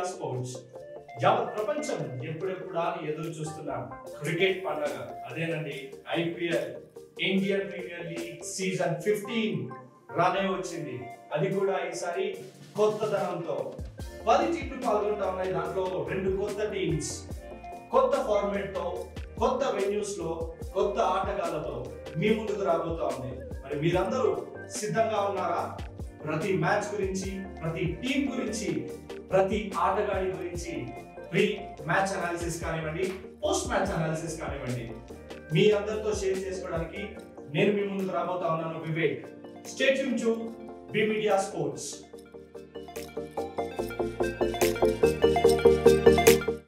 sports యావత్ ప్రపంచం ఎప్పుడెప్పుడా అని ఎదురు చూస్తున్నాం క్రికెట్ పండగ అదేనండి IPL Indian premier league season fifteen రానే వచ్చింది అది కూడా ఈసారి కొత్తదనంతో పది టీంలు పాల్గొంటా ఉన్నాయి దాంట్లో రెండు కొత్త టీమ్స్ కొత్త ఫార్మేట్ తో కొత్త వెన్యూస్ లో కొత్త ఆటగాళ్లతో మీ ముందుకు రాబోతా ఉంది మరి మీరందరూ సిద్ధంగా ఉన్నారా ప్రతి మ్యాచ్ గురించి ప్రతి టీం గురించి ప్రతి ఆటగాడి గురించి ప్రీ మ్యాచ్ అనాలిసిస్ కానివ్వండి పోస్ట్ మ్యాచ్ అనాలిసిస్ కానివ్వండి మీ అందరితో షేర్ చేసుకోవడానికి నేను మీ ముందుకు రాబోతా ఉన్నాను Vivek stay tuned to B media sports